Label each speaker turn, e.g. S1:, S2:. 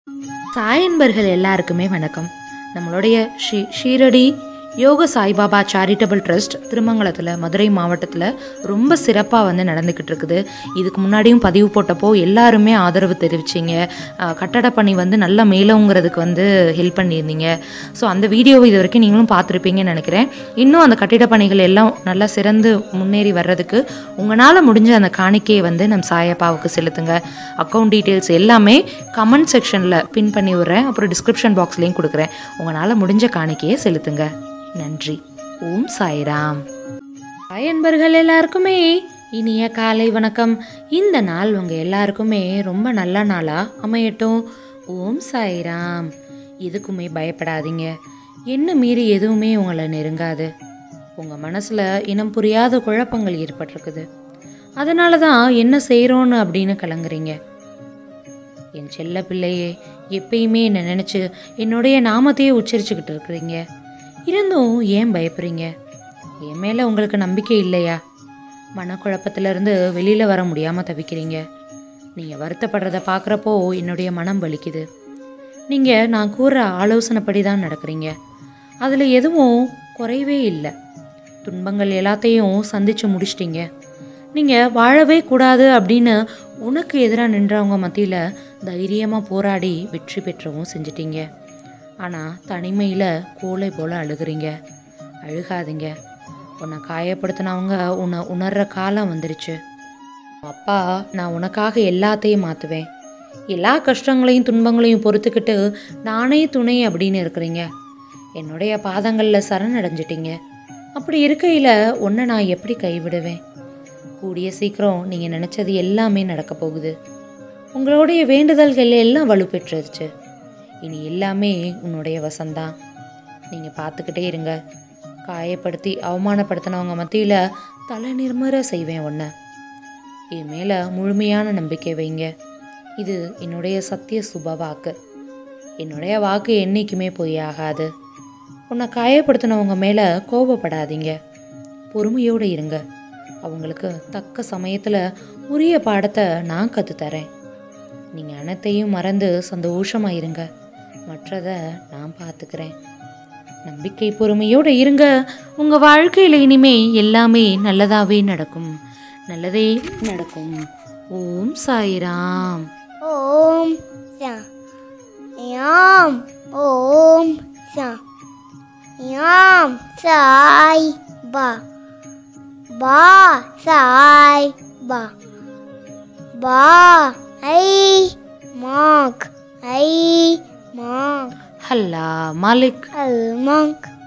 S1: சாயன்பர்கள் எல்லாருக்குமே வணக்கம் நம்மளுடைய ஸ்ரீ ஷீரடி யோக சாய்பாபா சேரிட்டபிள் ட்ரஸ்ட் திருமங்கலத்தில் மதுரை மாவட்டத்தில் ரொம்ப சிறப்பாக வந்து நடந்துக்கிட்டு இருக்குது இதுக்கு முன்னாடியும் பதிவு போட்டப்போ எல்லாருமே ஆதரவு தெரிவிச்சிங்க அஹ், கட்டட பணி வந்து நல்லா மேலோங்கிறதுக்கு வந்து ஹெல்ப் பண்ணியிருந்தீங்க ஸோ அந்த வீடியோவை இது வரைக்கும் நீங்களும் பார்த்துருப்பீங்கன்னு நினைக்கிறேன் இன்னும் அந்த கட்டிட பணிகள் எல்லாம் நல்லா சிறந்து முன்னேறி வர்றதுக்கு உங்களால் முடிஞ்ச அந்த காணிக்கையை வந்து நம் சாயப்பாவுக்கு செலுத்துங்க அக்கௌண்ட் டீட்டெயில்ஸ் எல்லாமே கமெண்ட் செக்ஷனில் பின் பண்ணி விடுறேன் அப்புறம் டிஸ்கிரிப்ஷன் பாக்ஸ்லேயும் கொடுக்குறேன் உங்களால் முடிஞ்ச காணிக்கையை செலுத்துங்க நன்றி ஓம் சாய்ராம் ஹாய் அன்பர்கள் எல்லாருக்குமே இனிய காலை வணக்கம் இந்த நாள் உங்கள் எல்லாருக்குமே ரொம்ப நல்ல நாளாக அமையட்டும் ஓம் சாய்ராம் எதுக்குமே பயப்படாதீங்க என்ன மீறி எதுவுமே உங்களை நெருங்காது உங்கள் மனசில் இனம் புரியாத குழப்பங்கள் ஏற்பட்டிருக்குது அதனால தான் என்ன செய்கிறோன்னு அப்படின்னு கலங்குறீங்க என் செல்ல பிள்ளையே எப்பயுமே என்னை நினச்சி என்னுடைய நாமத்தையே உச்சரிச்சுக்கிட்டு இருக்கிறீங்க இருந்தும் ஏன் பயப்படுறீங்க என் மேலே உங்களுக்கு நம்பிக்கை இல்லையா மனக்குழப்பத்திலேருந்து வெளியில் வர முடியாமல் தவிக்கிறீங்க நீங்கள் வருத்தப்படுறத பார்க்குறப்போ என்னுடைய மனம் வலிக்குது நீங்கள் நான் கூறுற ஆலோசனைப்படி தான் நடக்கிறீங்க அதில் எதுவும் குறைவே இல்லை துன்பங்கள் எல்லாத்தையும் சந்தித்து முடிச்சிட்டீங்க நீங்கள் வாழவே கூடாது அப்படின்னு உனக்கு எதிராக நின்றவங்க மத்தியில் தைரியமாக போராடி வெற்றி பெற்றவும் செஞ்சிட்டீங்க ஆனால் தனிமையில் கோலை போல் அழுகுறீங்க அழுகாதீங்க உன்னை காயப்படுத்தினவங்க உன்னை உணர்கிற காலம் வந்துருச்சு அப்பா நான் உனக்காக எல்லாத்தையும் மாற்றுவேன் எல்லா கஷ்டங்களையும் துன்பங்களையும் பொறுத்துக்கிட்டு நானே துணை அப்படின்னு இருக்கிறீங்க என்னுடைய பாதங்களில் சரணடைஞ்சிட்டீங்க அப்படி இருக்கையில் உன்னை நான் எப்படி கைவிடுவேன் கூடிய சீக்கிரம் நீங்கள் நினச்சது எல்லாமே நடக்க போகுது உங்களுடைய வேண்டுதல்கள் எல்லாம் வலுப்பெற்றுருச்சு இனி எல்லாமே உன்னுடைய வசந்தான் நீங்கள் பார்த்துக்கிட்டே இருங்க காயப்படுத்தி அவமானப்படுத்தினவங்க மத்தியில் தலை நிர்மர செய்வேன் ஒன்று என் மேலே முழுமையான நம்பிக்கை வைங்க இது என்னுடைய சத்திய சுப வாக்கு என்னுடைய வாக்கு என்றைக்குமே பொய்யாகாது உன்னை காயப்படுத்தினவங்க மேலே கோபப்படாதீங்க பொறுமையோடு இருங்க அவங்களுக்கு தக்க சமயத்தில் உரிய பாடத்தை நான் கற்றுத்தரேன் நீங்கள் அனைத்தையும் மறந்து சந்தோஷமாக இருங்க மற்றதை நான் பார்த்துக்கிறேன் நம்பிக்கை பொறுமையோடு இருங்க உங்கள் வாழ்க்கையில் இனிமே எல்லாமே நல்லதாகவே நடக்கும் நல்லதே நடக்கும் ஓம் சாய்ராம்
S2: ஓம் சா யாம் ஓம் சா யாம் சாய் பா பா சாய் பா பா ஐ மாக் ஐ மாக்
S1: ஹல்லா மாலிக்
S2: அல் மாக்